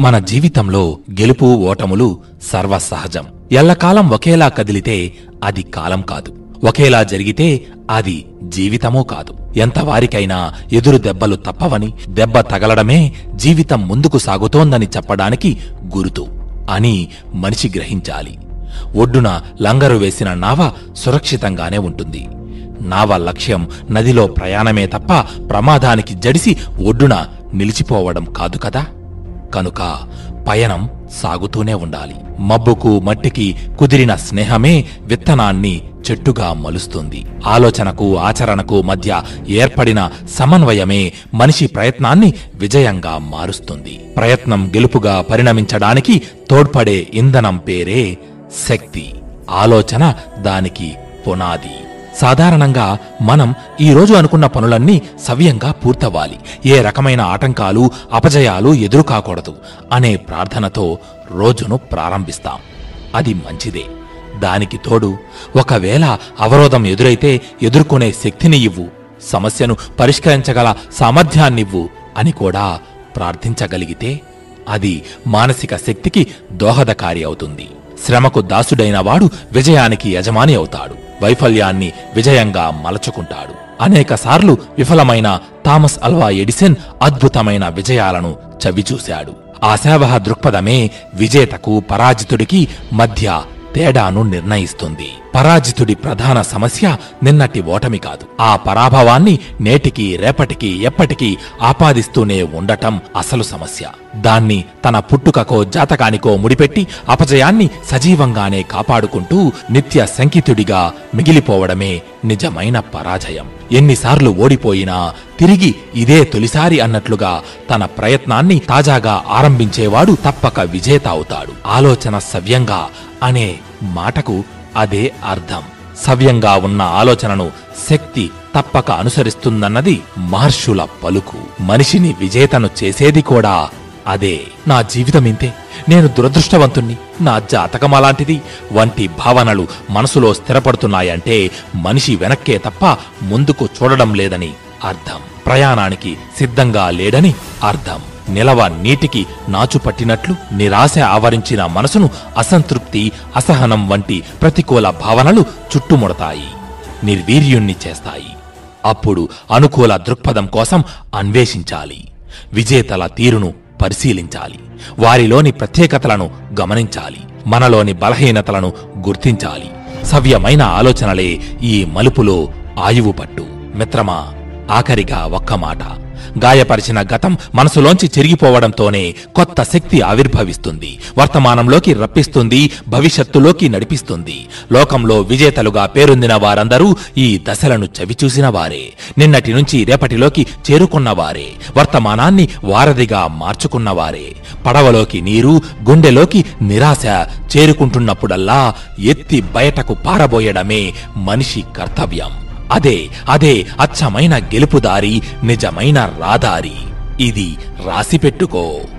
మన జీవితంలో గెలుపు ఓటములు సర్వసహజం ఎల్లకాలం ఒకేలా కదిలితే అది కాలం కాదు ఒకేలా జరిగితే అది జీవితమూ కాదు ఎంతవారికైనా ఎదురు దెబ్బలు తప్పవని దెబ్బ తగలడమే జీవితం ముందుకు సాగుతోందని చెప్పడానికి గురుతు అని మనిషి గ్రహించాలి ఒడ్డున లంగరు వేసిన నావ సురక్షితంగానే ఉంటుంది నావ లక్ష్యం నదిలో ప్రయాణమే తప్ప ప్రమాదానికి జడిసి ఒడ్డున నిలిచిపోవడం కాదు కదా కనుక పయనం సాగుతూనే ఉండాలి మబ్బుకు మట్టికి కుదిరిన స్నేహమే విత్తనాన్ని చెట్టుగా మలుస్తుంది ఆలోచనకు ఆచరణకు మధ్య ఏర్పడిన సమన్వయమే మనిషి ప్రయత్నాన్ని విజయంగా మారుస్తుంది ప్రయత్నం గెలుపుగా పరిణమించడానికి తోడ్పడే ఇంధనం పేరే శక్తి ఆలోచన దానికి పునాది సాధారణంగా మనం ఈ రోజు అనుకున్న పనులన్నీ సవ్యంగా పూర్తవ్వాలి ఏ రకమైన ఆటంకాలు అపజయాలు ఎదురు కాకూడదు అనే ప్రార్థనతో రోజును ప్రారంభిస్తాం అది మంచిదే దానికి తోడు ఒకవేళ అవరోధం ఎదురైతే ఎదుర్కొనే శక్తిని ఇవ్వు సమస్యను పరిష్కరించగల సామర్థ్యాన్నివ్వు అని కూడా ప్రార్థించగలిగితే అది మానసిక శక్తికి దోహదకారి అవుతుంది శ్రమకు దాసుడైన వాడు విజయానికి యజమాని అవుతాడు వైఫల్యాన్ని విజయంగా మలచుకుంటాడు అనేకసార్లు విఫలమైన థామస్ అల్వా ఎడిసన్ అద్భుతమైన విజయాలను చవిచూశాడు ఆశావహ దృక్పథమే విజేతకు పరాజితుడికి మధ్య తేడాను నిర్ణయిస్తుంది పరాజితుడి ప్రధాన సమస్య నిన్నటి ఓటమి కాదు ఆ పరాభవాన్ని నేటికి రేపటికి ఎప్పటికీ ఆపాదిస్తూనే ఉండటం అసలు సమస్య దాన్ని తన పుట్టుకకో జాతకానికో ముడిపెట్టి అపజయాన్ని సజీవంగానే కాపాడుకుంటూ నిత్య శంకితుడిగా మిగిలిపోవడమే నిజమైన పరాజయం ఎన్నిసార్లు ఓడిపోయినా తిరిగి ఇదే తొలిసారి అన్నట్లుగా తన ప్రయత్నాన్ని తాజాగా ఆరంభించేవాడు తప్పక విజేత అవుతాడు ఆలోచన సవ్యంగా అనే మాటకు అదే అర్థం సవ్యంగా ఉన్న ఆలోచనను శక్తి తప్పక అనుసరిస్తుందన్నది మహర్షుల పలుకు మనిషిని విజేతను చేసేది కూడా అదే నా జీవితం ఇంతే నేను దురదృష్టవంతుణ్ణి నా జాతకం అలాంటిది వంటి భావనలు మనసులో స్థిరపడుతున్నాయంటే మనిషి వెనక్కే తప్ప ముందుకు చూడడం లేదని అర్థం ప్రయాణానికి సిద్ధంగా లేడని అర్థం నిలవ నీటికి నాచు పట్టినట్లు నిరాశ ఆవరించిన మనసును అసంతృప్తి అసహనం వంటి ప్రతికూల భావనలు చుట్టుముడతాయి నిర్వీర్యుణ్ణి చేస్తాయి అప్పుడు అనుకూల దృక్పథం కోసం అన్వేషించాలి విజేతల తీరును పరిశీలించాలి వారిలోని ప్రత్యేకతలను గమనించాలి మనలోని బలహీనతలను గుర్తించాలి సవ్యమైన ఆలోచనలే ఈ మలుపులో ఆయువు పట్టు మిత్రమా ఆఖరిగా ఒక్క మాట గాయపరిచిన గతం మనసులోంచి చెరిగిపోవడంతోనే కొత్త శక్తి ఆవిర్భవిస్తుంది వర్తమానంలోకి రప్పిస్తుంది భవిష్యత్తులోకి నడిపిస్తుంది లోకంలో విజేతలుగా పేరొందిన వారందరూ ఈ దశలను చవిచూసిన వారే నిన్నటి నుంచి రేపటిలోకి చేరుకున్నవారే వర్తమానాన్ని వారధిగా మార్చుకున్నవారే పడవలోకి నీరు గుండెలోకి నిరాశ చేరుకుంటున్నప్పుడల్లా ఎత్తి బయటకు పారబోయడమే మనిషి కర్తవ్యం అదే అదే అచ్చమైన గెలుపుదారి నిజమైన రాదారి ఇది రాసిపెట్టుకో